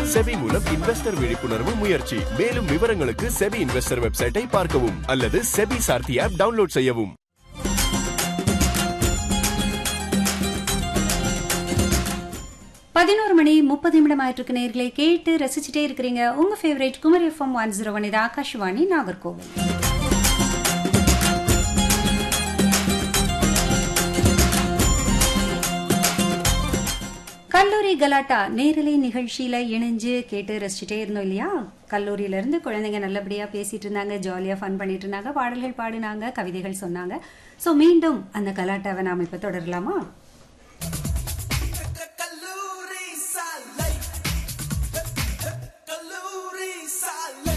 SEBI மூலம் investor விழிப்புணர்வு முயற்சி மேலும் விவரங்களுக்கு செபி இன்வெஸ்டர் வெப்சைட்டை பார்க்கவும் அல்லது செபி சார்த்தி ஆப் டவுன்லோட் செய்யவும் பதினோரு மணி முப்பது நிமிடம் ஆயிட்டு நேர்களை கேட்டு ரசிச்சுட்டே இருக்கிறீங்க உங்க favourite Kumari FM one zero one இது ஆகாஷ்வாணி நாகர்கோவில் கல்லூரி கலாட்டா நேரலை நிகழ்ச்சியில இணைஞ்சு கேட்டு ரசிச்சுட்டே இருந்தோம் இல்லையா கல்லூரியில இருந்து குழந்தைங்க நல்லபடியா பேசிட்டு இருந்தாங்க ஜாலியா ஃபன் பண்ணிட்டு இருந்தாங்க பாடல்கள் பாடினாங்க கவிதைகள் சொன்னாங்க சோ மீண்டும் அந்த கலாட்டாவை நாம இப்ப தொடரலாமா கல்லூரி சாலை கல்லூரி சாலை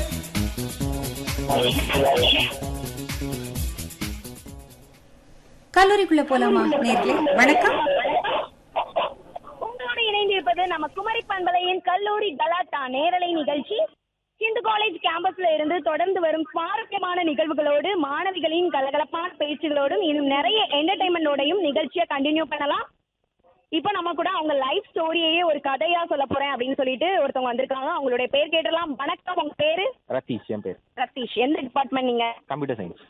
கல்லூரிக்குள்ள போலாமா நேர்களே வணக்கம் உங்களோடு இணைந்திருப்பது நம்ம குமரி பண்பலையின் கல்லூரி கலாட்டா நேரலை நிகழ்ச்சி ஹிந்து காலேஜ் கேம்பஸ்ல இருந்து தொடர்ந்து வரும் சுவாரஸ்யமான நிகழ்வுகளோடு மாணவிகளின் கலகலப்பான பேச்சுகளோடும் இன்னும் நிறைய என்டர்டைன்மெண்டோடையும் நிகழ்ச்சியை கண்டினியூ பண்ணலாம் இப்போ நம்ம கூட அவங்க லைஃப் ஸ்டோரியையே ஒரு கதையா சொல்ல போறேன் அப்படின்னு சொல்லிட்டு ஒருத்தவங்க வந்திருக்காங்க அவங்களுடைய பேர் கேட்டலாம் வணக்கம் உங்க பேரு ரத்தீஷ் என் பேர் ரத்தீஷ் எந்த டிபார்ட்மெண்ட் நீங்க கம்ப்யூட்டர் சயின்ஸ்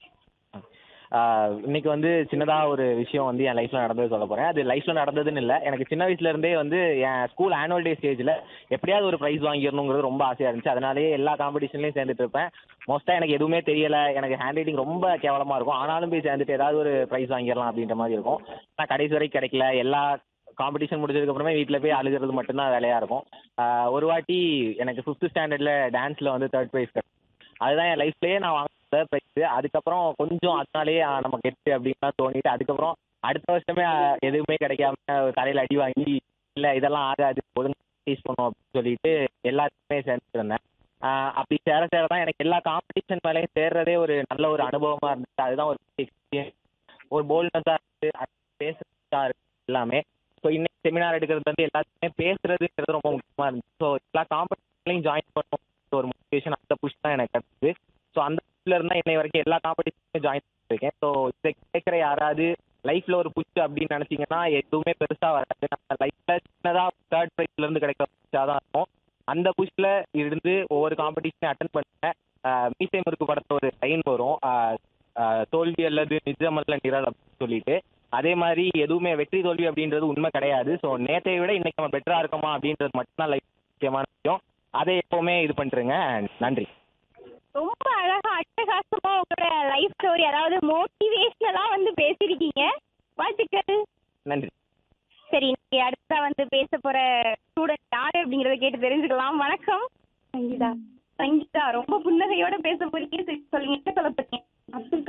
இன்னைக்கு வந்து சின்னதா ஒரு விஷயம் வந்து என் லைஃப்ல நடந்தது சொல்ல போறேன் அது லைஃப்ல நடந்ததுன்னு இல்லை எனக்கு சின்ன வயசுல இருந்தே வந்து என் ஸ்கூல் ஆனுவல் டே ஸ்டேஜ்ல எப்படியாவது ஒரு ப்ரைஸ் வாங்கிடணுங்கிறது ரொம்ப ஆசையா இருந்துச்சு அதனாலேயே எல்லா காம்படிஷன்லயும் சேர்ந்துட்டு இருப்பேன் மோஸ்டா எனக்கு எதுவுமே தெரியல எனக்கு ஹேண்ட் ரைட்டிங் ரொம்ப கேவலமா இருக்கும் ஆனாலும் போய் சேர்ந்துட்டு ஏதாவது ஒரு ப்ரைஸ் வாங்கிடலாம் அப்படின்ற மாதிரி இருக்கும் நான் கடைசி வரைக்கும் கிடைக்கல எல்லா காம்படிஷன் முடிச்சதுக்கு அப்புறமே வீட்டில் போய் அழுகிறது மட்டும்தான் வேலையா இருக்கும் ஆஹ் ஒரு வாட்டி எனக்கு ஃபிஃப்த் ஸ்டாண்டர்ட்ல டான்ஸ்ல வந்து தேர்ட் ப்ரைஸ் அதுதான் என் லைஃப்லயே நான் வாங்கின ப்ரைஸ் அதுக்கப்புறம் கொஞ்சம் அதனாலேயே ஆ, நம்ம கெட்டு அப்படின்லாம் தோணிட்டு அதுக்கப்புறம் அடுத்த வருஷமே ஆ, எதுவுமே கிடைக்காம தலையில அடி வாங்கி இல்ல இதெல்லாம் ஆகாது ஒழுங்கா டீச் பண்ணும் அப்படின்னு சொல்லிட்டு எல்லாத்துக்குமே சேர்ந்துட்டு இருந்தேன் ஆ, அப்படி சேர சேர தான் எனக்கு எல்லா காம்படிஷன் மேலேயும் சேர்றதே ஒரு நல்ல ஒரு அனுபவமா இருந்துச்சு அதுதான் ஒரு எக்ஸ்பீரியன்ஸ் ஒரு போல்ட்னஸா இருக்கு அது பேசுறதா இருக்கு எல்லாமே ஸோ இன்னைக்கு செமினார் எடுக்கிறது வந்து எல்லாத்துக்குமே பேசுறதுங்கிறது ரொம்ப முக்கியமா இருந்துச்சு ஸோ எல்லா காம்படிஷன்லையும் ஜாயின் பண்ணணும் ஒரு மோட்டிவேஷன் அந்த புஷ் தான் எனக்கு கிடைச்சது ஸோ அந்த புஷ்ல இருந்தா இன்னை வரைக்கும் எல்லா காம்படிஷன்லையும் ஜாயின் பண்ணிருக்கேன் ஸோ இதை கேட்குற யாராவது லைஃப்ல ஒரு புஷ் அப்படின்னு நினைச்சீங்கன்னா எதுவுமே பெருசா வராது நம்ம லைஃப்ல சின்னதா தேர்ட் ப்ரைஸ்ல இருந்து கிடைக்கிற புஷ்ஷா தான் இருக்கும் அந்த புஷ்ல இருந்து ஒவ்வொரு காம்படிஷனையும் அட்டன் பண்ணுங்க ஆஹ் மீசை முறுக்கு படத்துல ஒரு லைன் வரும் ஆஹ் ஆஹ் தோல்வி அல்லது நிஜமல்ல நிரல் அப்படின்னு சொல்லிட்டு அதே மாதிரி எதுவுமே வெற்றி தோல்வி அப்படின்றது உண்மை கிடையாது ஸோ நேற்றை விட இன்னைக்கு நம்ம பெட்டரா இருக்கோமா அப்படின்றது மட்டும்தான் லைஃப் முக்கியமான விஷயம் அதை எப்பவுமே இது பண்ணிருங்க நன்றி ரொம்ப அழகா அட்டகாசமா உங்களோட லைஃப் ஸ்டோரி அதாவது மோட்டிவேஷனலா வந்து பேசிருக்கீங்க வாழ்த்துக்கள் நன்றி சரி இன்னைக்கு அடுத்ததா வந்து பேச போற ஸ்டூடெண்ட் யாரு அப்படிங்கறத கேட்டு தெரிஞ்சுக்கலாம் வணக்கம் சங்கீதா சங்கீதா ரொம்ப புன்னகையோட பேச போறீங்க சரி, சொல்லுங்க என்ன சொல்ல போறீங்க அப்துல்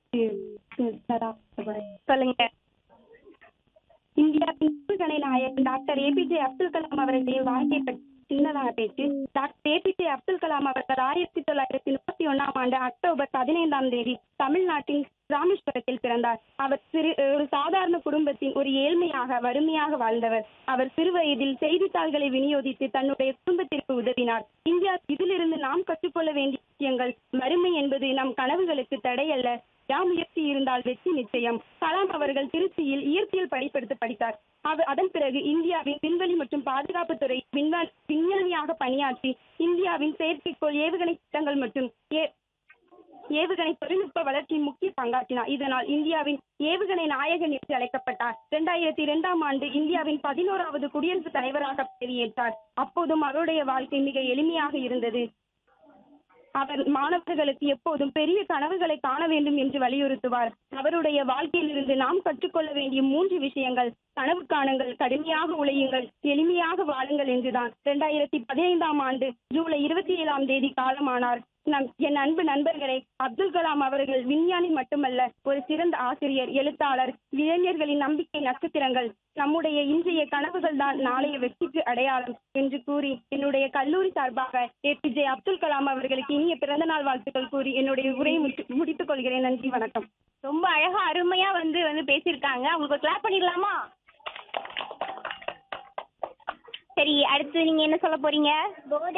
கலாம் சொல்லுங்க இந்தியாவின் துணை நாயகன் டாக்டர் ஏபிஜே அப்துல் கலாம் அவர்களின் வாழ்க்கை பற்றி சின்னதாக பேச்சு டாக்டர் ஏபிஜே அப்துல் கலாம் அவர்கள் ஆயிரத்தி தொள்ளாயிரத்தி முப்பத்தி ஒண்ணாம் ஆண்டு அக்டோபர் பதினைந்தாம் தேதி தமிழ்நாட்டின் ராமேஸ்வரத்தில் பிறந்தார் அவர் சிறு ஒரு சாதாரண குடும்பத்தின் ஒரு ஏழ்மையாக வறுமையாக வாழ்ந்தவர் அவர் சிறு வயதில் செய்தித்தாள்களை விநியோகித்து தன்னுடைய குடும்பத்திற்கு உதவினார் இந்தியா இதிலிருந்து நாம் கற்றுக்கொள்ள வேண்டிய விஷயங்கள் வறுமை என்பது நம் கனவுகளுக்கு தடை அல்ல விடாமுயற்சி இருந்தால் வெற்றி நிச்சயம் கலாம் அவர்கள் திருச்சியில் இயற்பியல் படிப்பெடுத்து படித்தார் அவர் அதன் பிறகு இந்தியாவின் விண்வெளி மற்றும் பாதுகாப்பு துறை விண்வெளி விஞ்ஞானியாக பணியாற்றி இந்தியாவின் செயற்கைக்கோள் ஏவுகணை திட்டங்கள் மற்றும் ஏ- ஏவுகணை தொழில்நுட்ப வளர்ச்சியில் முக்கிய பங்காற்றினார் இதனால் இந்தியாவின் ஏவுகணை நாயகன் என்று அழைக்கப்பட்டார் இரண்டாயிரத்தி இரண்டாம் ஆண்டு இந்தியாவின் பதினோராவது குடியரசுத் தலைவராக பதவியேற்றார் அப்போதும் அவருடைய வாழ்க்கை மிக எளிமையாக இருந்தது அவர் மாணவர்களுக்கு எப்போதும் பெரிய கனவுகளை காண வேண்டும் என்று வலியுறுத்துவார் அவருடைய வாழ்க்கையிலிருந்து நாம் கற்றுக்கொள்ள வேண்டிய மூன்று விஷயங்கள் கனவு காணுங்கள் கடுமையாக உழையுங்கள் எளிமையாக வாழுங்கள் என்றுதான் இரண்டாயிரத்தி பதினைந்தாம் ஆண்டு ஜூலை இருபத்தி ஏழாம் தேதி காலமானார் நம் என் அன்பு நண்பர்களே அப்துல் கலாம் அவர்கள் விஞ்ஞானி மட்டுமல்ல ஒரு சிறந்த ஆசிரியர் எழுத்தாளர் இளைஞர்களின் நம்பிக்கை நட்சத்திரங்கள் நம்முடைய இன்றைய கனவுகள் தான் நாளைய வெற்றிக்கு அடையாளம் என்று கூறி என்னுடைய கல்லூரி சார்பாக ஏபிஜே அப்துல் கலாம் அவர்களுக்கு இனிய பிறந்த நாள் வாழ்த்துக்கள் கூறி என்னுடைய உரையை முடி- முடித்துக் கொள்கிறேன் நன்றி வணக்கம் ரொம்ப அழகா அருமையா வந்து வந்து பேசியிருக்காங்க உங்களுக்கு கிளாப் பண்ணிடலாமா சரி அடுத்து நீங்க என்ன சொல்ல போறீங்க